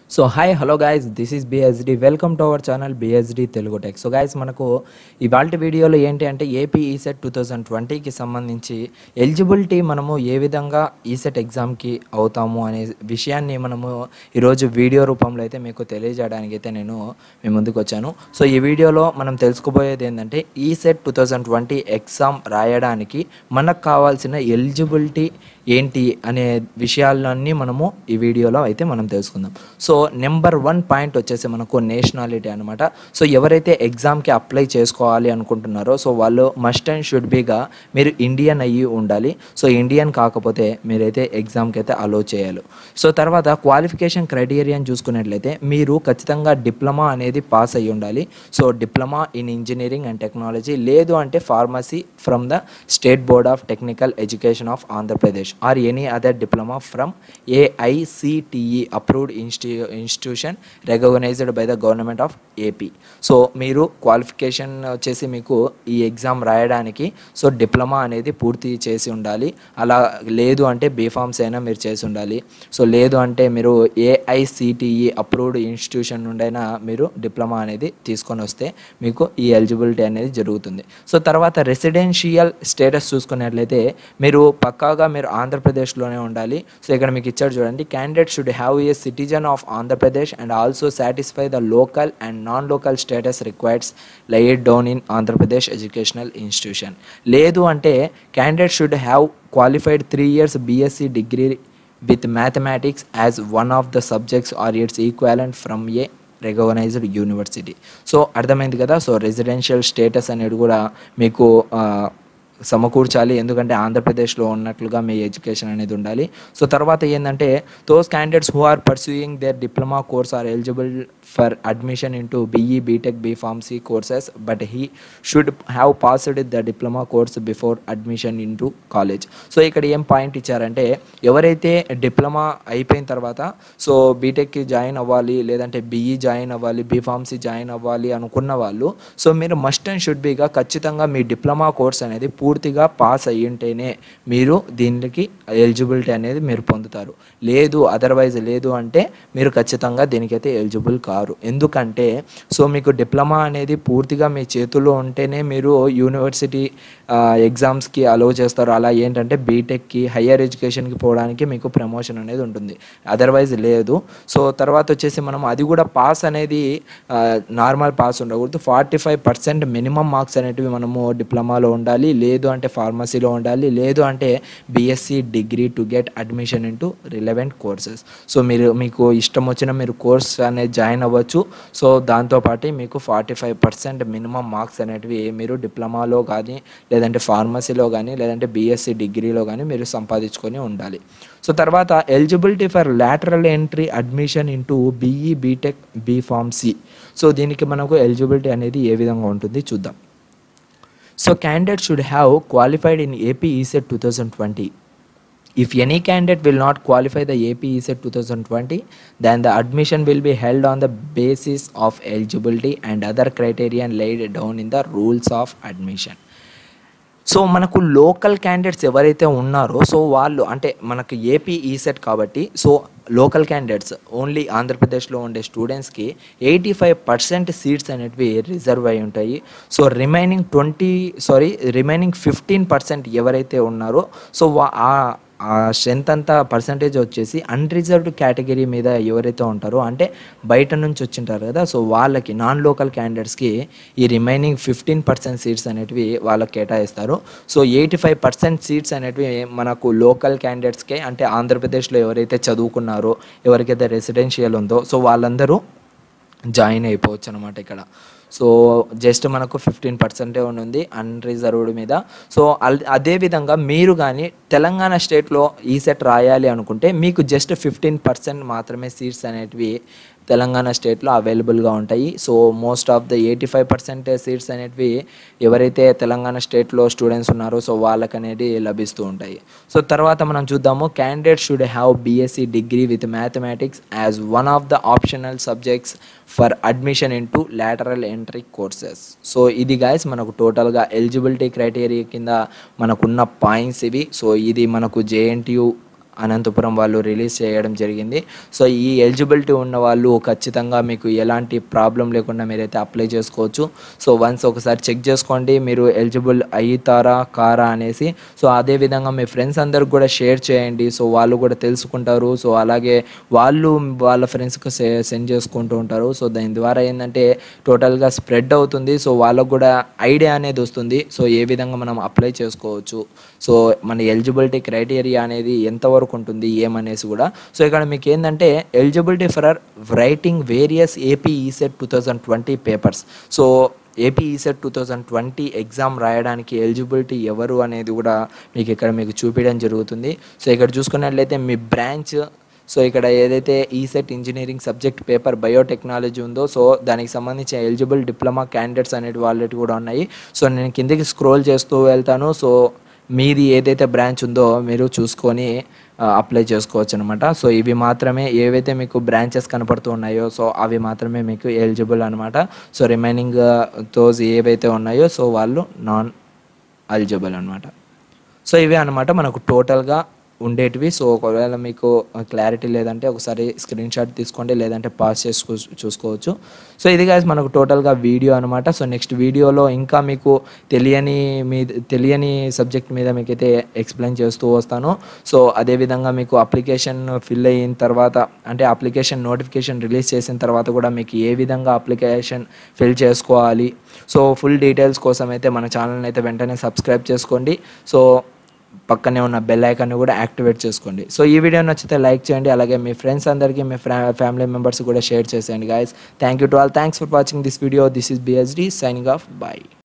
So hi hello guys this is BSD welcome to our channel BSD Telugu tech so guys మనకు ఇవాళ వీడియోలో ఏంటి అంటే ఏపీ ఈసెట్ టూ థౌజండ్ ట్వంటీకి సంబంధించి ఎలిజిబిలిటీ మనము ఏ విధంగా ఈసెట్ ఎగ్జామ్కి అవుతాము అనే విషయాన్ని మనము ఈరోజు వీడియో రూపంలో అయితే మీకు తెలియజేయడానికి అయితే నేను మీ ముందుకు వచ్చాను సో ఈ వీడియోలో మనం తెలుసుకోబోయేది ఏంటంటే ECET two thousand twenty exam రాయడానికి మనకు కావాల్సిన ఎలిజిబిలిటీ ఏంటి అనే విషయాలన్నీ మనము ఈ వీడియోలో అయితే మనం తెలుసుకుందాం సో నెంబర్ వన్ పాయింట్ వచ్చేసి మనకు నేషనాలిటీ అనమాట సో ఎవరైతే ఎగ్జామ్కి అప్లై చేసుకోవాలి అనుకుంటున్నారో సో వాళ్ళు మస్ట్ అండ్ షుడ్ బీగా మీరు ఇండియన్ అయ్యి ఉండాలి సో ఇండియన్ కాకపోతే మీరైతే ఎగ్జామ్కి అయితే అలో చేయాలి సో తర్వాత క్వాలిఫికేషన్ క్రైటీరియాని చూసుకున్నట్లయితే మీరు ఖచ్చితంగా డిప్లొమా అనేది పాస్ అయ్యి ఉండాలి so diploma in engineering and technology లేదు అంటే pharmacy from the state board of technical education of Andhra Pradesh or any other diploma from AICTE approved insti institution recognised by the government of AP so మీరు qualification వచ్చేసి మీకు ఈ exam రాయడానికి so diploma అనేది పూర్తి చేసి ఉండాలి అలా లేదు అంటే బీఫామ్స్ అయినా మీరు చేసి ఉండాలి సో లేదు అంటే మీరు ఏఐసిటిఈ అప్రూవ్డ్ ఇన్స్టిట్యూషన్ నుండైనా మీరు డిప్లొమా అనేది తీసుకొని వస్తే మీకు ఈ ఎలిజిబిలిటీ అనేది జరుగుతుంది సో తర్వాత రెసిడెన్షియల్ స్టేటస్ చూసుకున్నట్లయితే మీరు పక్కాగా మీరు ఆంధ్రప్రదేశ్లోనే ఉండాలి సో ఇక్కడ మీకు ఇచ్చాడు చూడండి candidate should have a citizen of Andhra Pradesh and also satisfy the local and non local status requireds laid down in Andhra Pradesh educational institution లేదు అంటే candidate should have qualified three years BSc degree with mathematics as one of the subjects or its equivalent from a recognised university so అర్థమైంది కదా so residential status అనేది కూడా మీకు ఆ, సమకూర్చాలి ఎందుకంటే ఆంధ్రప్రదేశ్లో ఉన్నట్లుగా మీ ఎడ్యుకేషన్ అనేది ఉండాలి సో తర్వాత ఏంటంటే those candidates who are pursuing their diploma course are eligible for admission into BE BTech BPharmacy courses but he should have passed the diploma course before admission into college so ఇక్కడ ఏం point ఇచ్చారంటే ఎవరైతే diploma అయిపోయిన తర్వాత so బీటెక్కి join అవ్వాలి లేదంటే BE join అవ్వాలి BPharmacy join అవ్వాలి అనుకున్న వాళ్ళు సో మీరు మస్ట్ అండ్ షుడ్ బీగా ఖచ్చితంగా మీ డిప్లొమా కోర్స్ అనేది పూర్తిగా పాస్ అయ్యి ఉంటేనే మీరు దీనికి ఎలిజిబిలిటీ అనేది మీరు పొందుతారు లేదు అదర్వైజ్ లేదు అంటే మీరు ఖచ్చితంగా దీనికైతే ఎలిజిబుల్ కారు ఎందుకంటే సో మీకు డిప్లొమా అనేది పూర్తిగా మీ చేతుల్లో ఉంటేనే మీరు యూనివర్సిటీ ఎగ్జామ్స్కి అలో చేస్తారు అలా ఏంటంటే బీటెక్కి హయ్యర్ ఎడ్యుకేషన్కి పోవడానికి మీకు ప్రమోషన్ అనేది ఉంటుంది అదర్వైజ్ లేదు సో తర్వాత వచ్చేసి మనం అది కూడా పాస్ అనేది నార్మల్ పాస్ ఉండకూడదు forty five percent minimum marks అనేటివి మనము డిప్లొమాలో ఉండాలి లేదు అంటే ఫార్మసీలో ఉండాలి లేదు అంటే BSc degree to get admission into relevant courses so మీరు మీకు ఇష్టం వచ్చిన మీరు కోర్స్ అనేది జాయిన్ అవ్వచ్చు సో దాంతోపాటు మీకు forty five percent minimum marks అనేటివి మీరు డిప్లొమాలో కానీ లేదంటే ఫార్మసీలో కానీ లేదంటే బీఎస్సీ డిగ్రీలో కానీ మీరు సంపాదించుకొని ఉండాలి సో తర్వాత eligibility for lateral entry admission into BE BTech BPharmacy so దీనికి మనకు ఎలిజిబిలిటీ అనేది ఏ విధంగా ఉంటుంది చూద్దాం so candidate should have qualified in AP ESET 2020. If any candidate will not qualify the AP ESET 2020, then the admission will be held on the basis of eligibility and other criterion laid down in the rules of admission. So మనకు local candidates ఎవరైతే ఉన్నారో so వాళ్ళు అంటే మనకు AP ECET కాబట్టి so local candidates only ఆంధ్రప్రదేశ్లో ఉండే స్టూడెంట్స్కి ఎయిటీ ఫైవ్ పర్సెంట్ సీట్స్ అనేటివి రిజర్వ్ అయి ఉంటాయి so remaining twenty sorry remaining fifteen percent ఎవరైతే ఉన్నారో సో వా- ఆ ఆ స్ట్రెంత్ అంతా పర్సంటేజ్ వచ్చేసి అన్రిజర్వ్డ్ కేటగిరీ మీద ఎవరైతే ఉంటారో అంటే బయట నుంచి వచ్చింటారు కదా సో వాళ్ళకి నాన్ లోకల్ క్యాండిడేట్స్కి ఈ రిమైనింగ్ ఫిఫ్టీన్ పర్సెంట్ సీట్స్ అనేటివి వాళ్ళకి కేటాయిస్తారు so eighty five percent seats అనేటివి మనకు లోకల్ క్యాండిడేట్స్కే అంటే ఆంధ్రప్రదేశ్లో ఎవరైతే చదువుకున్నారో ఎవరికైతే రెసిడెన్షియల్ ఉందో సో వాళ్ళందరూ జాయిన్ అయిపోవచ్చు అనమాట ఇక్కడ సో జస్ట్ మనకు ఫిఫ్టీన్ పర్సెంటే ఉంది అన్రిజర్వ్డ్ మీద సో అల్- అదే విధంగా మీరు కానీ తెలంగాణ స్టేట్లో ఈ సెట్ రాయాలి అనుకుంటే మీకు జస్ట్ ఫిఫ్టీన్ పర్సెంట్ మాత్రమే సీట్స్ అనేటివి తెలంగాణ స్టేట్లో అవైలబుల్గా ఉంటాయి so most of the eighty five percent seats అనేటివి ఎవరైతే తెలంగాణ స్టేట్లో స్టూడెంట్స్ ఉన్నారో సో వాళ్ళకి అనేది లభిస్తూ ఉంటాయి సో తర్వాత మనం చూద్దాము candidate should have BSc degree with mathematics as one of the optional subjects for admission into lateral entry courses so ఇది గాయస్ మనకు టోటల్గా ఎలిజిబిలిటీ క్రైటీరియా కింద మనకున్న పాయింట్స్ ఇవి సో ఇది మనకు జేఎన్టీయు అనంతపురం వాళ్ళు రిలీజ్ చేయడం జరిగింది సో ఈ ఎలిజిబిలిటీ ఉన్న వాళ్ళు ఖచ్చితంగా మీకు ఎలాంటి ప్రాబ్లం లేకుండా మీరైతే అప్లై చేసుకోవచ్చు సో వన్స్ ఒకసారి చెక్ చేసుకోండి మీరు ఎలిజిబుల్ అవుతారా కారా అనేసి సో అదే విధంగా మీ ఫ్రెండ్స్ అందరికి కూడా షేర్ చేయండి సో వాళ్ళు కూడా తెలుసుకుంటారు సో అలాగే వాళ్ళు వాళ్ళ ఫ్రెండ్స్కి సెండ్ చేసుకుంటూ ఉంటారు సో దాని ద్వారా ఏంటంటే టోటల్గా స్ప్రెడ్ అవుతుంది సో వాళ్ళకు కూడా ఐడియా అనేది వస్తుంది సో ఏ విధంగా మనం అప్లై చేసుకోవచ్చు సో మన ఎలిజిబిలిటీ క్రైటీరియా అనేది ఎంతవరకు ఉంటుంది ఏమనేసి కూడా సో ఇక్కడ మీకు ఏంటంటే eligibility for writing various AP ECET two thousand twenty papers so AP ECET two thousand twenty exam రాయడానికి ఎలిజిబిలిటీ ఎవరు అనేది కూడా మీకు ఇక్కడ మీకు చూపించడం జరుగుతుంది సో ఇక్కడ చూసుకున్నట్లయితే మీ బ్రాంచ్ సో ఇక్కడ ఏదైతే ECET engineering subject paper biotechnology ఉందో సో దానికి సంబంధించిన ఎలిజిబుల్ డిప్లొమా క్యాండిడేట్స్ అనేవి వాళ్ళకి కూడా ఉన్నాయి సో నేను కిందకి స్క్రోల్ చేస్తూ వెళ్తాను సో మీది ఏదైతే బ్రాంచ్ ఉందో మీరు చూసుకొని అప్లై చేసుకోవచ్చు అనమాట సో ఇవి మాత్రమే ఏవైతే మీకు బ్రాంచెస్ కనపడుతూ ఉన్నాయో సో అవి మాత్రమే మీకు ఎలిజిబుల్ అనమాట సో రిమైనింగ్ తోజ్ ఏవైతే ఉన్నాయో సో వాళ్ళు నాన్ ఎలిజిబుల్ అనమాట సో ఇవే అనమాట మనకు టోటల్గా ఉండేటివి సో ఒకవేళ మీకు క్లారిటీ లేదంటే ఒకసారి స్క్రీన్ షాట్ తీసుకోండి లేదంటే పాస్ చేసుకో చూసుకోవచ్చు సో ఇది guys మనకు టోటల్గా వీడియో అనమాట సో నెక్స్ట్ వీడియోలో ఇంకా మీకు తెలియని మీద తెలియని సబ్జెక్ట్ మీద మీకైతే ఎక్స్ప్లెయిన్ చేస్తూ వస్తాను సో అదేవిధంగా మీకు అప్లికేషన్ ఫిల్ అయిన తర్వాత అంటే అప్లికేషన్ నోటిఫికేషన్ రిలీజ్ చేసిన తర్వాత కూడా మీకు ఏ విధంగా అప్లికేషన్ ఫిల్ చేసుకోవాలి సో ఫుల్ డీటెయిల్స్ కోసం అయితే మన ఛానల్ని అయితే వెంటనే సబ్స్క్రైబ్ చేసుకోండి సో పక్కనే ఉన్న బెల్ ఐకాన్ని కూడా యాక్టివేట్ చేసుకోండి సో ఈ వీడియో నచ్చితే లైక్ చేయండి అలాగే మీ ఫ్రెండ్స్ అందరికీ మీ ఫ్యామిలీ మెంబర్స్ కూడా షేర్ చేసేయండి guys thank you to all thanks for watching this video this is BSD signing off bye